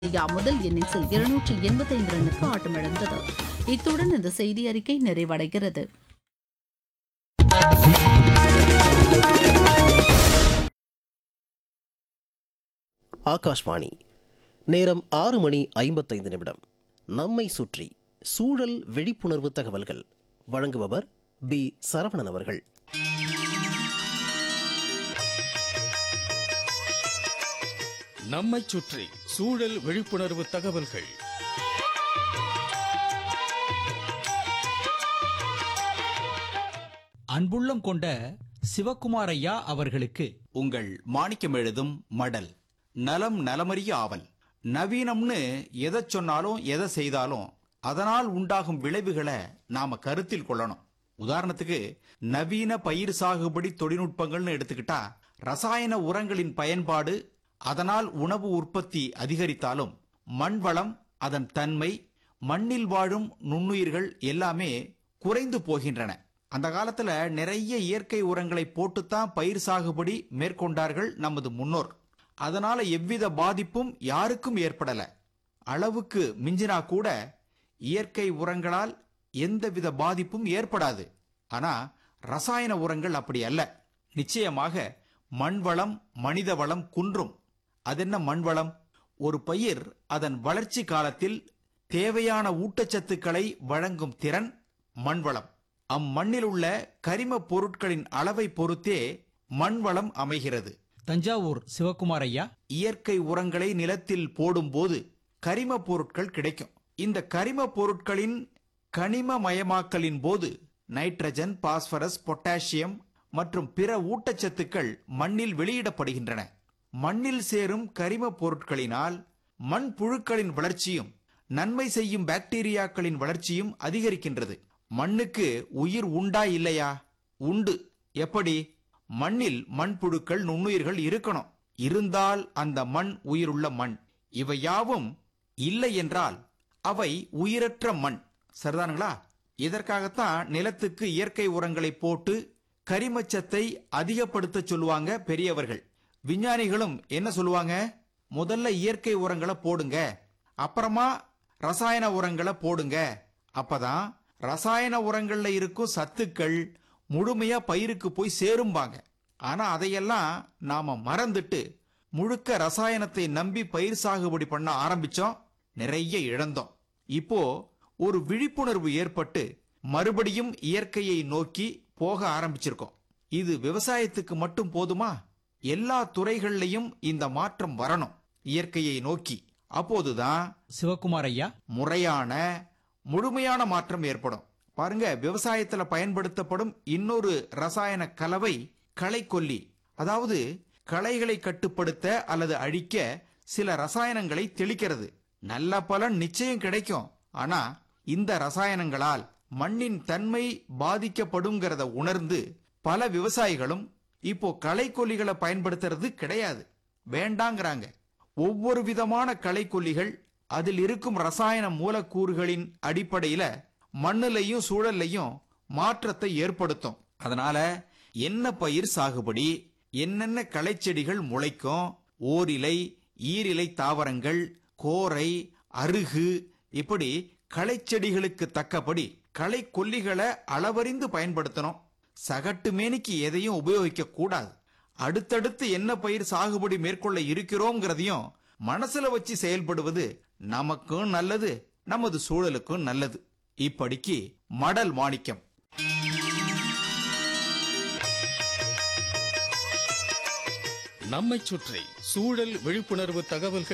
India முதல் இன்னிங்ஸில் இருநூற்றி எண்பத்தைந்து ரன்னுக்கு ஆட்டமிழந்தது இத்துடன் இந்த செய்தி அறிக்கை நிறைவடைகிறது ஆகாஷ்வாணி நேரம் ஆறு மணி ஐம்பத்தைந்து நிமிடம் நம்மை சுற்றி சூழல் விழிப்புணர்வு தகவல்கள் வழங்குபவர் பி சரவணன் அவர்கள் நம்மைச் சுற்றி சூழல் விழிப்புணர்வு தகவல்கள் அன்புள்ளம் கொண்ட சிவக்குமார் ஐயா அவர்களுக்கு உங்கள் மாணிக்கம் எழுதும் மடல் நலம் நலமறிய ஆவல் நவீனம்னு எதை சொன்னாலும் எதை செய்தாலும் அதனால் உண்டாகும் விளைவுகளை நாம கருத்தில் கொள்ளணும் உதாரணத்துக்கு நவீன பயிர் சாகுபடி தொழில்நுட்பங்கள்னு எடுத்துக்கிட்டா ரசாயன உரங்களின் பயன்பாடு அதனால் உணவு உற்பத்தி அதிகரித்தாலும் மண் வளம் அதன் தன்மை மண்ணில் வாழும் நுண்ணுயிர்கள் எல்லாமே குறைந்து போகின்றன அந்த காலத்துல நிறைய இயற்கை உரங்களை போட்டுத்தான் பயிர் சாகுபடி மேற்கொண்டார்கள் நமது முன்னோர் அதனால எவ்வித பாதிப்பும் யாருக்கும் ஏற்படல அளவுக்கு மிஞ்சினா கூட இயற்கை உரங்களால் எந்தவித பாதிப்பும் ஏற்படாது ஆனா ரசாயன உரங்கள் அப்படி அல்ல நிச்சயமாக மண் வளம் மனித வளம் குன்றும் அதென்ன மண் வளம் ஒரு பயிர் அதன் வளர்ச்சி காலத்தில் தேவையான ஊட்டச்சத்துக்களை வழங்கும் திறன் மண் வளம் அம்மண்ணில் உள்ள கரிம பொருட்களின் அளவை பொறுத்தே மண் வளம் அமைகிறது தஞ்சாவூர் சிவக்குமார் ஐயா இயற்கை உரங்களை நிலத்தில் போடும்போது கரிம பொருட்கள் கிடைக்கும் இந்த கரிம பொருட்களின் கனிமமயமாக்கலின் போது நைட்ரஜன் பாஸ்பரஸ் பொட்டாசியம் மற்றும் பிற ஊட்டச்சத்துக்கள் மண்ணில் வெளியிடப்படுகின்றன மண்ணில் சேரும் கரிம பொருட்களினால் மண் புழுக்களின் வளர்ச்சியும் நன்மை செய்யும் பாக்டீரியாக்களின் வளர்ச்சியும் அதிகரிக்கின்றது மண்ணுக்கு உயிர் உண்டா இல்லையா உண்டு எப்படி மண்ணில் மண்புழுக்கள் நுண்ணுயிர்கள் இருக்கணும் இருந்தால் அந்த மண் உயிருள்ள மண் இவை யாவும் இல்லை என்றால் அவை உயிரற்ற மண் சரிதானுங்களா இதற்காகத்தான் நிலத்துக்கு இயற்கை உரங்களை போட்டு கரிமச்சத்தை அதிகப்படுத்த சொல்லுவாங்க பெரியவர்கள் விஞ்ஞானிகளும் என்ன சொல்லுவாங்க முதல்ல இயற்கை உரங்களை போடுங்க அப்புறமா ரசாயன உரங்களை போடுங்க அப்பதான் ரசாயன உரங்கள்ல இருக்கும் சத்துக்கள் முழுமையா பயிருக்கு போய் சேரும்பாங்க ஆனா அதையெல்லாம் நாம மறந்துட்டு முழுக்க ரசாயனத்தை நம்பி பயிர் சாகுபடி பண்ண ஆரம்பிச்சோம் நிறைய இழந்தோம் இப்போ ஒரு விழிப்புணர்வு ஏற்பட்டு மறுபடியும் இயற்கையை நோக்கி போக ஆரம்பிச்சிருக்கோம் இது விவசாயத்துக்கு மட்டும் போதுமா எல்லா துறைகள்லையும் இந்த மாற்றம் வரணும் இயற்கையை நோக்கி அப்போதுதான் சிவக்குமார் ஐயா முறையான முழுமையான மாற்றம் ஏற்படும் பாருங்க விவசாயத்துல பயன்படுத்தப்படும் இன்னொரு ரசாயன கலவை களைக்கொல்லி அதாவது களைகளை கட்டுப்படுத்த அல்லது அழிக்க சில ரசாயனங்களை தெளிக்கிறது நல்ல பலன் நிச்சயம் கிடைக்கும் ஆனா இந்த ரசாயனங்களால் மண்ணின் தன்மை பாதிக்கப்படுங்கிறத உணர்ந்து பல விவசாயிகளும் இப்போ களைக்கொல்லிகளை பயன்படுத்துறது கிடையாது வேண்டாங்கிறாங்க ஒவ்வொரு விதமான களைக்கொல்லிகள் அதில் இருக்கும் ரசாயன மூலக்கூறுகளின் அடிப்படையில மண்ணுலையும் சூழல்லையும் மாற்றத்தை ஏற்படுத்தும் அதனால என்ன பயிர் சாகுபடி என்னென்ன களைச்செடிகள் முளைக்கும் ஓரிலை ஈரிலை தாவரங்கள் கோரை அருகு இப்படி களைச்செடிகளுக்கு தக்கபடி களை கொல்லிகளை அளவறிந்து பயன்படுத்தணும் சகட்டு மேனிக்கு எதையும் உபயோகிக்க கூடாது அடுத்தடுத்து என்ன பயிர் சாகுபடி மேற்கொள்ள இருக்கிறோங்கிறதையும் மனசுல வச்சு செயல்படுவது நமக்கும் நல்லது நமது சூழலுக்கும் நல்லது இப்படிக்கு மடல் மாணிக்கம் நம்மைச் சுற்றி சூழல் விழிப்புணர்வு தகவல்கள்